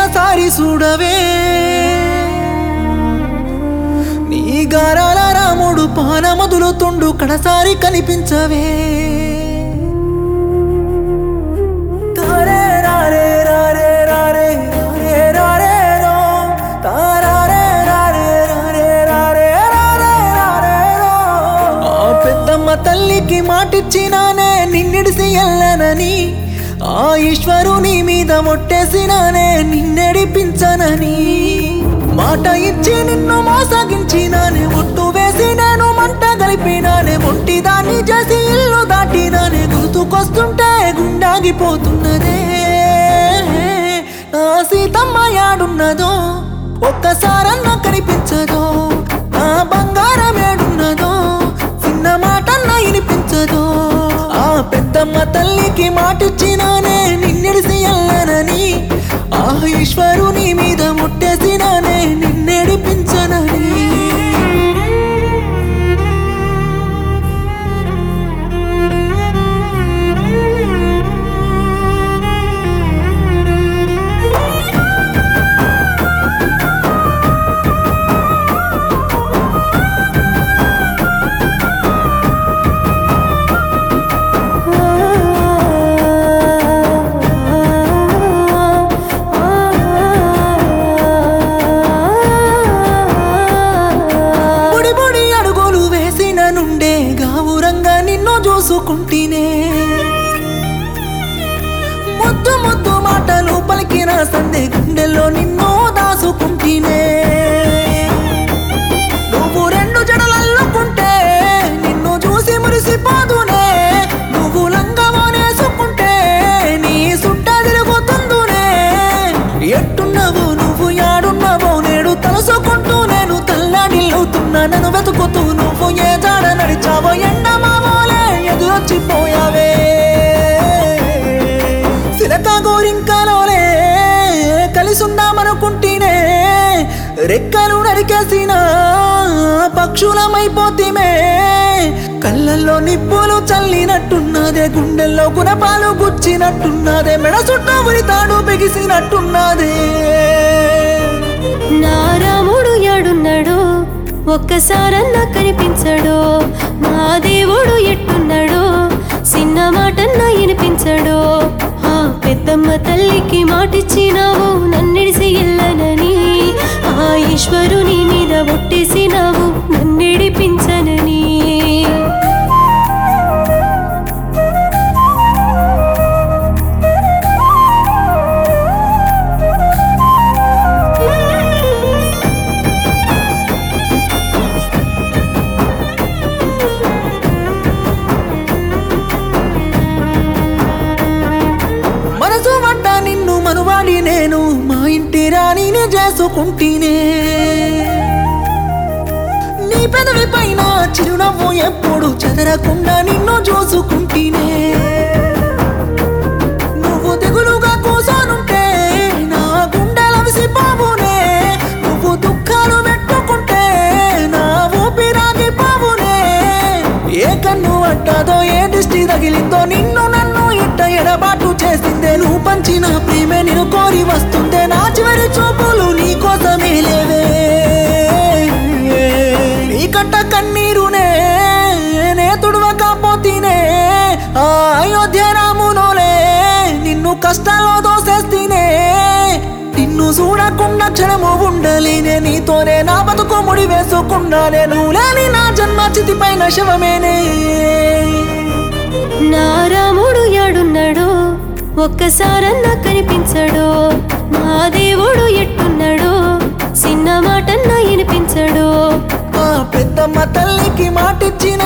ఒక్కసారి చూడవే నీ గారాల రాముడు పానమదులుతుండు కడసారి కనిపించవే తారే రారే రారే రారే రారే రారే రో. తారారే రారే రారే రారే రారే రారే రో. ఆ పెద్దమ్మ తల్లికి మాటిచ్చినానే నిన్నిడిసి ఎల్లనని ఆ ఈశ్వరుని మీద మొట్టేసినానే నిన్నెడిపించనని మాట ఇచ్చి నిన్ను మోసగించినానే ఒట్టు వేసి నేను మంట కలిపినానే ఒంటిదాన్ని చేసి ఇల్లు దాటినానే గుర్తుకొస్తుంటే గుండాగిపోతున్నదే నా సీతమ్మ యాడున్నదో ఒక్కసారన్న కనిపించదో నా బంగారం ఏడున్నదో చిన్న మాటన్న వినిపించదో ఆ పెద్దమ్మ తల్లికి మాటిచ్చినానే నిన్నెడిసి ఎల్లనని ఆ ఈశ్వరుని మీద ముట్టేసినానే నిన్నెడిపించనని బుడి బుడి అడుగులు వేసిన నుండే గావురంగా నిన్ను చూసుకుంటేనే ముద్దు ముద్దు మాటలు పలికిన సందే గుండెల్లో నిన్ను దాసుకుంటేనే నువ్వు రెండు జడలల్లుకుంటే నిన్ను చూసి మురిసిపోదునే నువ్వు లంగమోనేసుకుంటే నీ సుట్ట తిరుగుతుందునే ఎట్టున్నావో నువ్వు యాడున్నావో నేడు తలుసుకుంటూ నేను తల్లడిల్లుతున్నా నన్ను వెతుకుతూ నువ్వు ఏ జాడ నడిచావో ఎండమావోలే ఎదురొచ్చిపోయావే సిలక గోరింకలోలే కలిసుందామనుకుంటేనే రెక్కలు నరికేసిన పక్షులమైపోతిమే కళ్ళల్లో నిప్పులు చల్లినట్టున్నదే గుండెల్లో గుణపాలు గుచ్చినట్టున్నదే మెడ చుట్టూ ఉరితాడు బిగిసినట్టున్నదే నా రాముడు యాడున్నాడు ఒక్కసారన్నా కనిపించడు నా దేవుడు ఎట్టున్నాడు చిన్న మాటన్నా వినిపించడు ఆ పెద్దమ్మ తల్లికి మాటిచ్చినావు నన్నిడిసి ఎల్లనని ఆ ఈశ్వరుని మీద ఒట్టేసినావు నన్నిడిపించనని మనసు వంట నిన్ను మనువాడి నేను మా ఇంటి రాణిని చేసుకుంటేనే నీ పెదవి పైన చిరునవ్వు ఎప్పుడు చెదరకుండా నిన్ను చూసుకుంటేనే నువ్వు దిగులుగా కూసోనుంటే నా గుండెల విసిపోవునే నువ్వు దుఃఖాలు పెట్టుకుంటే నా ఊపిరాగిపోవునే ఏ కన్ను అట్టదో ఏ దిష్టి తగిలిందో నిన్ను నన్ను ఇట్ట ఎడబాటు చేసిందే నువ్వు పంచిన ప్రేమే నేను కోరి వస్తుందే నా చివరి చూపులు నీ కోసమే లేవే నీ కట్ట కన్నీరునే నే తుడవకపోతేనే ఆ అయోధ్య రామునోలే నిన్ను కష్టాల్లో దోసేస్తేనే నిన్ను చూడకుండా క్షణము ఉండలేనే నీతోనే నా బతుకు ముడి వేసుకున్నానే నువ్వు లేని నా జన్మ చితిపైన శవమేనే నా రాముడు యాడున్నాడు ఒక్కసారన్నా కనిపించడు నా దేవుడు ఎట్టున్నాడు చిన్న మాటన్నా వినిపించడు ఆ పెద్దమ్మ తల్లికి మాటిచ్చిన